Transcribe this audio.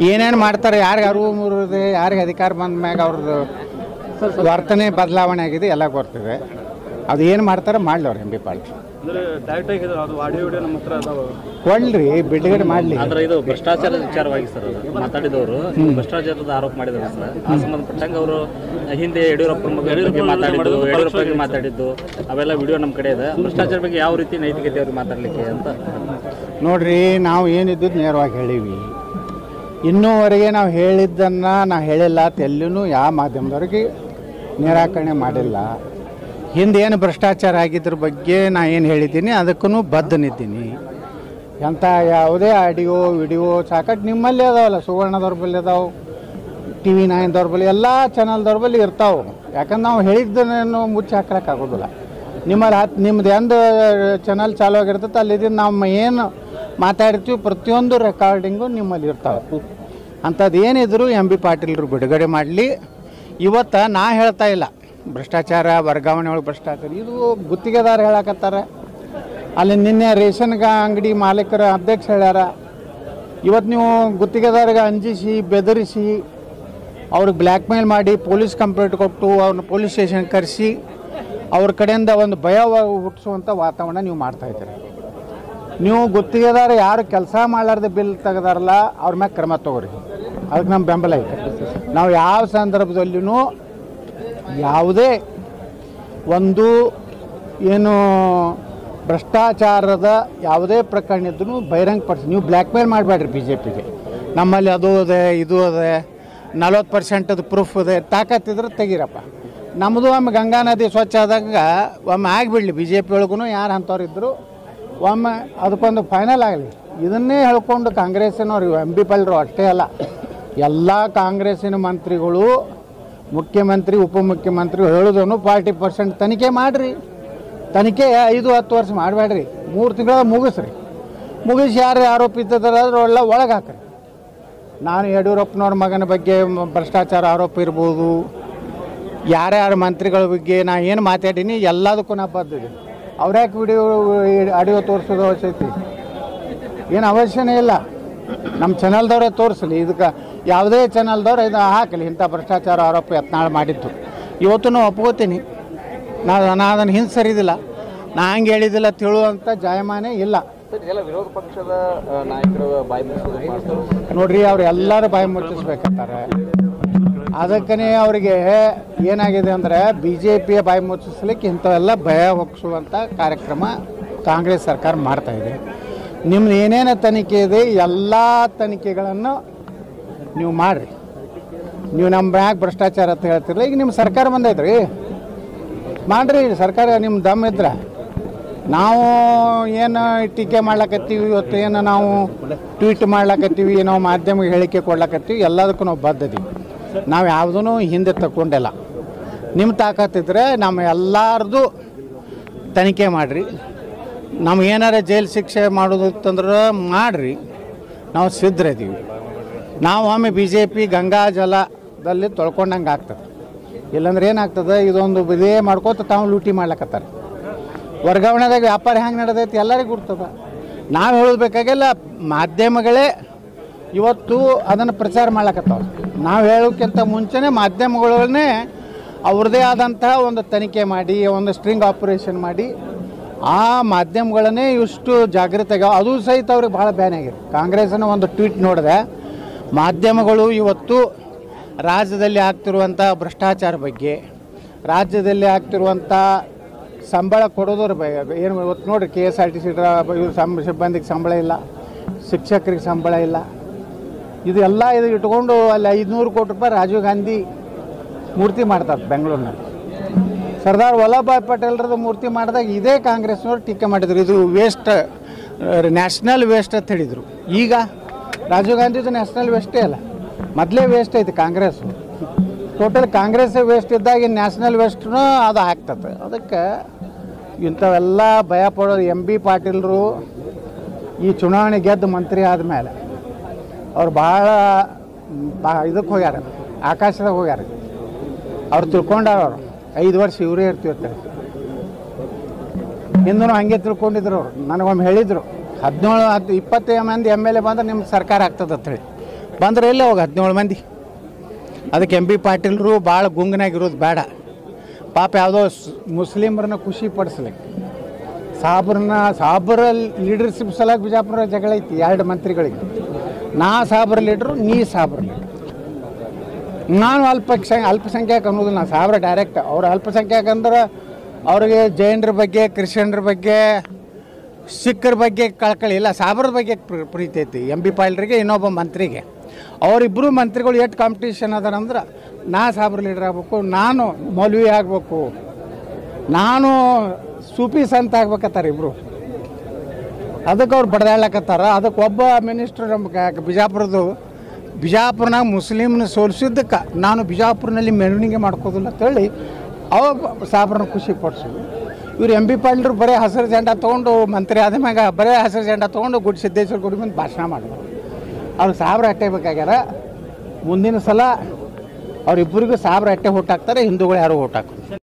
ಏನೇನು ಮಾಡ್ತಾರೆ ಯಾರಿಗೆ ಅರಿವು ಮೂರಿದೆ ಯಾರಿಗೆ ಅಧಿಕಾರ ಬಂದ ಮ್ಯಾಗ ಅವ್ರದ್ದು ವರ್ತನೆ ಬದಲಾವಣೆ ಆಗಿದೆ ಎಲ್ಲ ಗೊತ್ತಿದೆ ಅದು ಏನು ಮಾಡ್ತಾರೆ ಮಾಡಲಿ ಅವ್ರು ಎಂ ಬಿ ಪಾಟೀಲ್ ಅಂದ್ರೆ ಡೈರೆಕ್ಟ್ ಆಗಿ ಹೇಳಿದ್ರು ಅದು ಆಡಿಯೋ ವಿಡಿಯೋ ನಮ್ಮ ಹತ್ರ ಅದಾವ ಕೊಡ್ಲಿ ಬಿಡುಗಡೆ ಮಾಡಲಿ ಆದ್ರೆ ಇದು ಭ್ರಷ್ಟಾಚಾರದ ವಿಚಾರವಾಗಿ ಸರ್ ಅದು ಮಾತಾಡಿದವರು ಭ್ರಷ್ಟಾಚಾರದ ಆರೋಪ ಮಾಡಿದ್ರು ಸರ್ ಆ ಸಂಬಂಧಪಟ್ಟಂಗೆ ಅವರು ಹಿಂದೆ ಯಡಿಯೂರಪ್ಪರ ಬಗ್ಗೆ ಮಾತಾಡಿದ್ದು ಯಡಿಯೂರಪ್ಪ ಬಗ್ಗೆ ಮಾತಾಡಿದ್ದು ಅವೆಲ್ಲ ವಿಡಿಯೋ ನಮ್ಮ ಕಡೆ ಇದೆ ಭ್ರಷ್ಟಾಚಾರ ಬಗ್ಗೆ ಯಾವ ರೀತಿ ನೈತಿಕತೆ ಅವ್ರಿಗೆ ಮಾತಾಡ್ಲಿಕ್ಕೆ ಅಂತ ನೋಡ್ರಿ ನಾವು ಏನಿದ್ದು ನೇರವಾಗಿ ಹೇಳೀವಿ ಇನ್ನೂವರೆಗೆ ನಾವು ಹೇಳಿದ್ದನ್ನು ನಾವು ಹೇಳಿಲ್ಲ ಅಂತ ಎಲ್ಲಿನೂ ಯಾವ ಮಾಧ್ಯಮದವ್ರಿಗೆ ನಿರಾಕರಣೆ ಮಾಡಿಲ್ಲ ಹಿಂದೆ ಏನು ಭ್ರಷ್ಟಾಚಾರ ಆಗಿದ್ರ ಬಗ್ಗೆ ನಾ ಏನು ಹೇಳಿದ್ದೀನಿ ಅದಕ್ಕೂ ಬದ್ಧನಿದ್ದೀನಿ ಎಂಥ ಯಾವುದೇ ಆಡಿಯೋ ವಿಡಿಯೋ ಸಾಕಷ್ಟು ನಿಮ್ಮಲ್ಲಿ ಅದಾವಲ್ಲ ಸುವರ್ಣದವ್ರ ಬಲ್ಲಿ ಅದಾವೆ ಟಿ ವಿ ನೈನ್ದವ್ರ ಬಳಿ ಎಲ್ಲ ಚಾನಲ್ದವ್ರ ಬಳಿ ಇರ್ತಾವೆ ಯಾಕಂದ್ರೆ ನಾವು ಹೇಳಿದ್ದನ್ನು ಮುಚ್ಚಿ ಹಾಕ್ಲಿಕ್ಕಾಗೋದಿಲ್ಲ ನಿಮ್ಮಲ್ಲಿ ಹತ್ತು ನಿಮ್ದು ಎಂದು ಚಾನಲ್ ಚಾಲು ಆಗಿರ್ತೈತೆ ಅಲ್ಲಿದ್ದು ನಮ್ಮ ಏನು ಮಾತಾಡ್ತೀವಿ ಪ್ರತಿಯೊಂದು ರೆಕಾರ್ಡಿಂಗು ನಿಮ್ಮಲ್ಲಿ ಇರ್ತಾವೆ ಅಂಥದ್ದು ಏನಿದ್ರು ಎಂ ಬಿ ಪಾಟೀಲ್ರು ಬಿಡುಗಡೆ ಮಾಡಲಿ ಇವತ್ತು ನಾ ಹೇಳ್ತಾ ಇಲ್ಲ ಭ್ರಷ್ಟಾಚಾರ ವರ್ಗಾವಣೆ ಒಳಗೆ ಭ್ರಷ್ಟಾಚಾರ ಇದು ಗುತ್ತಿಗೆದಾರ ಹೇಳಕತ್ತಾರೆ ಅಲ್ಲಿ ನಿನ್ನೆ ರೇಷನ್ ಗ- ಅಂಗಡಿ ಮಾಲೀಕರ ಅಧ್ಯಕ್ಷ ಹೇಳ್ಯಾರ ಇವತ್ತು ನೀವು ಗುತ್ತಿಗೆದಾರಿಗೆ ಅಂಜಿಸಿ ಬೆದರಿಸಿ ಅವ್ರಿಗೆ ಬ್ಲ್ಯಾಕ್ ಮೇಲ್ ಮಾಡಿ ಪೊಲೀಸ್ ಕಂಪ್ಲೇಂಟ್ ಕೊಟ್ಟು ಅವ್ರನ್ನ ಪೊಲೀಸ್ ಸ್ಟೇಷನ್ ಕರೆಸಿ ಅವ್ರ ಕಡೆಯಿಂದ ಒಂದು ಭಯ ವ- ಹುಟ್ಟಿಸುವಂಥ ವಾತಾವರಣ ನೀವು ಮಾಡ್ತಾ ಇದ್ದೀರಿ ನೀವು ಗುತ್ತಿಗೆದಾರ ಯಾರು ಕೆಲಸ ಮಾಡಲಾರ್ದೆ ಬಿಲ್ ತೆಗೆದಾರಲ್ಲ ಅವ್ರ ಮ್ಯಾಗ ಕ್ರಮ ತಗೋರಿ ಅದಕ್ಕೆ ನಮ್ಮ ಬೆಂಬಲ ಐತೆ ನಾವು ಯಾವ ಸಂದರ್ಭದಲ್ಲಿನೂ ಯಾವುದೇ ಒಂದು ಏನು ಭ್ರಷ್ಟಾಚಾರದ ಯಾವುದೇ ಪ್ರಕರಣ ಇದ್ರೂ ಬಹಿರಂಗಪಡಿಸಿ ನೀವು ಬ್ಲ್ಯಾಕ್ ಮೇಲ್ ಮಾಡಬೇಡ್ರಿ ಬಿ ಜೆ ಪಿಗೆ ನಮ್ಮಲ್ಲಿ ಅದು ಅದೆ ಇದು ಅದೆ ನಲ್ವತ್ತು ಪರ್ಸೆಂಟದು ಪ್ರೂಫ್ ಇದೆ ತಾಕತ್ತಿದ್ರೆ ತೆಗೀರಪ್ಪ ನಮ್ಮದು ಒಮ್ಮೆ ಗಂಗಾ ನದಿ ಸ್ವಚ್ಛ ಆದಾಗ ಒಮ್ಮೆ ಆಗಿಬಿಡ್ಲಿ ಬಿ ಜೆ ಪಿ ಒಳಗೂ ಯಾರು ಅಂಥವ್ರು ಇದ್ದರು ಒಮ್ಮೆ ಅದಕ್ಕೊಂದು ಫೈನಲ್ ಆಗಲಿ ಇದನ್ನೇ ಹೇಳ್ಕೊಂಡು ಕಾಂಗ್ರೆಸ್ಸಿನವ್ರು ಎಂ ಬಿ ಪಲ್ರು ಅಷ್ಟೇ ಅಲ್ಲ ಎಲ್ಲ ಕಾಂಗ್ರೆಸ್ಸಿನ ಮಂತ್ರಿಗಳು ಮುಖ್ಯಮಂತ್ರಿ ಉಪಮುಖ್ಯಮಂತ್ರಿ ಹೇಳೋದನ್ನು ಫಾರ್ಟಿ ಪರ್ಸೆಂಟ್ ತನಿಖೆ ಮಾಡಿರಿ ತನಿಖೆ ಐದು ಹತ್ತು ವರ್ಷ ಮಾಡಬೇಡ್ರಿ ಮೂರು ತಿಂಗಳ ಮುಗಿಸ್ರಿ ಮುಗಿಸಿ ಯಾರು ಆರೋಪಿತದಾರ ಎಲ್ಲ ಒಳಗೆ ಹಾಕ್ರಿ ನಾನು ಯಡಿಯೂರಪ್ಪನವ್ರ ಮಗನ ಬಗ್ಗೆ ಮ- ಭ್ರಷ್ಟಾಚಾರ ಆರೋಪ ಇರ್ಬೋದು ಯಾರ್ಯಾರ ಮಂತ್ರಿಗಳ ಬಗ್ಗೆ ನಾ ಏನು ಮಾತಾಡೀನಿ ಎಲ್ಲದಕ್ಕೂ ನಾ ಬದ್ದಿದೆ ಅವ್ರ್ಯಾಕೆ ವಿಡಿಯೋ ಆಡಿಯೋ ತೋರಿಸೋದು ಅವಶ್ಯಕತೆ ಏನು ಅವಶ್ಯನೇ ಇಲ್ಲ ನಮ್ಮ ಚಾನಲ್ದವರೇ ತೋರಿಸಲಿ ಇದಕ್ಕೆ ಯಾವುದೇ ಚಾನಲ್ದವ್ರು ಇದು ಹಾಕಲಿ ಇಂಥ ಭ್ರಷ್ಟಾಚಾರ ಆರೋಪ ಯತ್ನಾಳ್ ಮಾಡಿದ್ದು ಇವತ್ತು ನಾವು ಒಪ್ಕೋತೀನಿ ನಾ ನಾ ಅದನ್ನು ಹಿಂದೆ ಸರಿದಿಲ್ಲ ನಾ ಹಂಗೆ ಹೇಳಿದಿಲ್ಲ ತಿಳುವಂಥ ಜಾಯಮಾನೇ ಇಲ್ಲ ಇದೆಲ್ಲ ವಿರೋಧ ಪಕ್ಷದ ನಾಯಕರು ಬಾಯಿ ಮಾಡ್ತಾರೆ ನೋಡ್ರಿ ಅವ್ರು ಎಲ್ಲರೂ ಬಾಯಿ ಮುಚ್ಚಿಸ್ಬೇಕಂತಾರೆ ಅದಕ್ಕೇ ಅವರಿಗೆ ಏನಾಗಿದೆ ಅಂದರೆ ಬಿ ಜೆ ಪಿಯ ಬಾಯಿ ಮುಚ್ಚಿಸ್ಲಿಕ್ಕೆ ಇಂಥವೆಲ್ಲ ಭಯ ಹೊಕ್ಸುವಂಥ ಕಾರ್ಯಕ್ರಮ ಕಾಂಗ್ರೆಸ್ ಸರ್ಕಾರ ಮಾಡ್ತಾ ಇದೆ ನಿಮ್ದು ಏನೇನು ತನಿಖೆ ಇದೆ ಎಲ್ಲ ತನಿಖೆಗಳನ್ನು ನೀವು ಮಾಡಿರಿ ನೀವು ನಮ್ಮ ಬ್ಯಾಂಕ್ ಭ್ರಷ್ಟಾಚಾರ ಅಂತ ಹೇಳ್ತಿರಲ್ಲ ಈಗ ನಿಮ್ಮ ಸರ್ಕಾರ ಬಂದೈತ್ರಿ ಮಾಡಿರಿ ಸರ್ಕಾರ ನಿಮ್ಮ ದಮ್ ಇದ್ರೆ ನಾವು ಏನು ಟೀಕೆ ಮಾಡ್ಲಕತ್ತೀವಿ ಇವತ್ತು ಏನು ನಾವು ಟ್ವೀಟ್ ಮಾಡ್ಲಕತ್ತೀವಿ ನಾವು ಮಾಧ್ಯಮ ಹೇಳಿಕೆ ಕೊಡ್ಲಕತ್ತೀವಿ ಎಲ್ಲದಕ್ಕೂ ನಾವು ಬದ್ಧದೀವಿ ನಾವು ಯಾವುದೂ ಹಿಂದೆ ತಗೊಂಡಿಲ್ಲ ನಿಮ್ಮ ತಾಕತ್ತಿದ್ರೆ ನಮ್ಮ ಎಲ್ಲರದು ತನಿಖೆ ಮಾಡಿರಿ ನಮ್ಗೆ ಏನಾರ ಜೈಲು ಶಿಕ್ಷೆ ಮಾಡೋದು ಅಂತಂದ್ರೆ ಮಾಡಿರಿ ನಾವು ಸಿದ್ಧರಿದ್ದೀವಿ ನಾವು ಒಮ್ಮೆ ಬಿ ಜೆ ಪಿ ಗಂಗಾ ಜಲದಲ್ಲಿ ತೊಳ್ಕೊಂಡಂಗೆ ಆಗ್ತದೆ ಇಲ್ಲಾಂದ್ರೆ ಏನಾಗ್ತದೆ ಇದೊಂದು ಇದೇ ಮಾಡ್ಕೋತ ತಾವು ಲೂಟಿ ಮಾಡ್ಲಕತ್ತಾರೆ ವರ್ಗಾವಣೆದಾಗ ವ್ಯಾಪಾರ ಹೆಂಗೆ ನಡೆದೈತಿ ಎಲ್ಲರಿಗೂ ಗುರ್ತದ ನಾವು ಹೇಳಬೇಕಾಗಿಲ್ಲ ಮಾಧ್ಯಮಗಳೇ ಇವತ್ತು ಅದನ್ನು ಪ್ರಚಾರ ಮಾಡ್ಲಕತ್ತಾವ ನಾವು ಹೇಳೋಕ್ಕಿಂತ ಮುಂಚೆನೇ ಮಾಧ್ಯಮಗಳನ್ನೇ ಅವ್ರದ್ದೇ ಆದಂತಹ ಒಂದು ತನಿಖೆ ಮಾಡಿ ಒಂದು ಸ್ಟ್ರಿಂಗ್ ಆಪರೇಷನ್ ಮಾಡಿ ಆ ಮಾಧ್ಯಮಗಳನ್ನೇ ಇಷ್ಟು ಜಾಗೃತಿ ಆಗ್ಯಾವ ಅದು ಸಹಿತ ಅವ್ರಿಗೆ ಭಾಳ ಬ್ಯಾನ್ ಆಗಿದೆ ಕಾಂಗ್ರೆಸ್ನ ಒಂದು ಟ್ವೀಟ್ ನೋಡಿದೆ ಮಾಧ್ಯಮಗಳು ಇವತ್ತು ರಾಜ್ಯದಲ್ಲಿ ಆಗ್ತಿರುವಂಥ ಭ್ರಷ್ಟಾಚಾರ ಬಗ್ಗೆ ರಾಜ್ಯದಲ್ಲಿ ಆಗ್ತಿರುವಂಥ ಸಂಬಳ ಕೊಡೋದ್ರ ಬಗ್ಗೆ ಏನು ಇವತ್ತು ನೋಡ್ರಿ K S R T C ಇವ್ರು ಸಂ ಸಿಬ್ಬಂದಿಗೆ ಸಂಬಳ ಇಲ್ಲ ಶಿಕ್ಷಕರಿಗೆ ಸಂಬಳ ಇಲ್ಲ ಇದು ಎಲ್ಲ ಇದು ಇಟ್ಕೊಂಡು ಅಲ್ಲಿ ಐದುನೂರು ಕೋಟಿ ರೂಪಾಯಿ ರಾಜೀವ್ ಗಾಂಧಿ ಮೂರ್ತಿ ಮಾಡ್ತಾರೆ ಬೆಂಗಳೂರಿನಲ್ಲಿ ಸರ್ದಾರ್ ವಲ್ಲಭಭಾಯ್ ಪಟೇಲ್ರದ್ದು ಮೂರ್ತಿ ಮಾಡಿದಾಗ ಇದೇ ಕಾಂಗ್ರೆಸ್ನವ್ರು ಟೀಕೆ ಮಾಡಿದ್ರು ಇದು ವೇಸ್ಟ್ ನ್ಯಾಷನಲ್ ವೇಸ್ಟ್ ಅಂತ ಹೇಳಿದರು ಈಗ ರಾಜೀವ್ ಗಾಂಧಿದು ನ್ಯಾಷನಲ್ ವೇಸ್ಟೇ ಅಲ್ಲ ಮೊದಲೇ ವೇಸ್ಟ್ ಐತಿ ಕಾಂಗ್ರೆಸ್ ಟೋಟಲ್ ಕಾಂಗ್ರೆಸ್ ವೇಸ್ಟ್ ಇದ್ದಾಗ ನ್ಯಾಷನಲ್ ವೇಸ್ಟ್ನು ಅದು ಆಗ್ತದೆ ಅದಕ್ಕೆ ಇಂಥವೆಲ್ಲ ಭಯ ಪಡೋದು ಎಂ ಬಿ ಪಾಟೀಲ್ರು ಈ ಚುನಾವಣೆ ಗೆದ್ದು ಮಂತ್ರಿ ಆದಮೇಲೆ ಅವ್ರು ಭಾಳ ಬಾ ಇದಕ್ಕೆ ಹೋಗ್ಯಾರ ಆಕಾಶದಾಗ ಹೋಗ್ಯಾರ ಅವ್ರು ತಿಳ್ಕೊಂಡಾರ ಅವರು ಐದು ವರ್ಷ ಇವರೇ ಇರ್ತೀವಿ ಅಂತೇಳಿ ಹಿಂದೂ ಹಂಗೆ ತಿಳ್ಕೊಂಡಿದ್ರು ಅವ್ರು ನನಗೊಮ್ಮೆ ಹೇಳಿದರು ಹದಿನೇಳು ಹತ್ತು ಇಪ್ಪತ್ತೈದು ಮಂದಿ ಎಮ್ ಎಲ್ ಎ ಬಂದ್ರೆ ನಿಮ್ಮ ಸರ್ಕಾರ ಆಗ್ತದೆ ಅಂತೇಳಿ ಬಂದ್ರೆ ಎಲ್ಲ ಹೋಗಿ ಹದಿನೇಳು ಮಂದಿ ಅದಕ್ಕೆ ಎಂ ಬಿ ಪಾಟೀಲ್ರು ಭಾಳ ಗುಂಗನಾಗಿರೋದು ಬೇಡ ಪಾಪ ಯಾವುದೋ ಸ್- ಮುಸ್ಲಿಮರನ್ನ ಖುಷಿ ಪಡಿಸ್ಲಿಕ್ಕೆ ಸಾಬ್ರನ್ನ ಸಾಬ್ರ ಲೀಡರ್ಶಿಪ್ ಸಲುವಾಗಿ ಬಿಜಾಪುರ ಜಗಳ ಐತಿ ಎರಡು ಮಂತ್ರಿಗಳಿಗೆ ನಾ ಸಾಬ್ರ ಲೀಡ್ರು ನೀ ಸಾಬ್ರ ಲೀಡ್ರು ನಾನು ಅಲ್ಪಸಂಖ್ಯಾ ಅಲ್ಪಸಂಖ್ಯಾಕ ಅನ್ನೋದು ನಾ ಸಾಬ್ರ ಡೈರೆಕ್ಟ್ ಅವ್ರು ಅಲ್ಪಸಂಖ್ಯಾಕ ಅಂದ್ರೆ ಅವ್ರಿಗೆ ಜೈನರ ಬಗ್ಗೆ ಕ್ರಿಶ್ಚಿಯನ್ರ ಬಗ್ಗೆ ಸಿಖ್ಖರ ಬಗ್ಗೆ ಕಳ್ಕಳಿ ಇಲ್ಲ ಸಾಬ್ರದ ಬಗ್ಗೆ ಪ್ರ- ಪ್ರೀತಿ ಐತಿ ಎಂ ಬಿ ಪಾಟೀಲ್ರಿಗೆ ಇನ್ನೊಬ್ಬ ಮಂತ್ರಿಗೆ ಅವರಿಬ್ಬರು ಮಂತ್ರಿಗಳು ಎಷ್ಟು ಕಾಂಪಿಟೇಷನ್ ಅದಾರ ಅಂದ್ರೆ ನಾ ಸಾಬ್ರ ಲೀಡರ್ ಆಗ್ಬೇಕು ನಾನು ಮೌಲ್ವಿ ಆಗಬೇಕು ನಾನು ಸೂಫಿ ಸಂತ ಆಗ್ಬೇಕತ್ತಾರ ಇಬ್ಬರು ಅದಕ್ಕೆ ಅವ್ರು ಬಡ್ದಾಡ್ಲಕತ್ತಾರ ಅದಕ್ಕೆ ಒಬ್ಬ ಮಿನಿಸ್ಟ್ರ್ ನಮ್ಮ ಕ- ಬಿಜಾಪುರದ್ದು ಬಿಜಾಪುರನಾಗ ಮುಸ್ಲಿಮ್ನ ಸೋಲಿಸಿದ್ದಕ್ಕೆ ನಾನು ಬಿಜಾಪುರನಲ್ಲಿ ಮೆರವಣಿಗೆ ಮಾಡ್ಕೋದಿಲ್ಲ ಅಂತೇಳಿ ಅವಾಗ ಸಾಬ್ರನ್ನ ಖುಷಿ ಪಡಿಸೋದು ಇವ್ರು ಎಂ ಬಿ ಪಾಟೀಲ್ರು ಬರೀ ಹಸಿರು ಜೆಂಡಾ ತೊಗೊಂಡು ಮಂತ್ರಿ ಆದ ಮ್ಯಾಗ ಬರೀ ಹಸಿರು ಜೆಂಡಾ ತೊಗೊಂಡು ಗುಡಿ ಸಿದ್ದೇಶ್ವರ ಗುಡಿ ಮುಂದೆ ಭಾಷಣ ಮಾಡಿದ್ರು ಅವ್ರಿಗೆ ಸಾಬ್ರ ಅಟ್ಟೆ ಬೇಕಾಗ್ಯಾರ ಮುಂದಿನ ಸಲ ಅವ್ರಿಬ್ಬರಿಗೂ ಸಾಬ್ರ ಅಟ್ಟೆ ಹುಟ್ಟಾಕ್ತಾರೆ ಹಿಂದೂಗಳು ಯಾರು ಹುಟ್ಟಾಕ್ತಾರೆ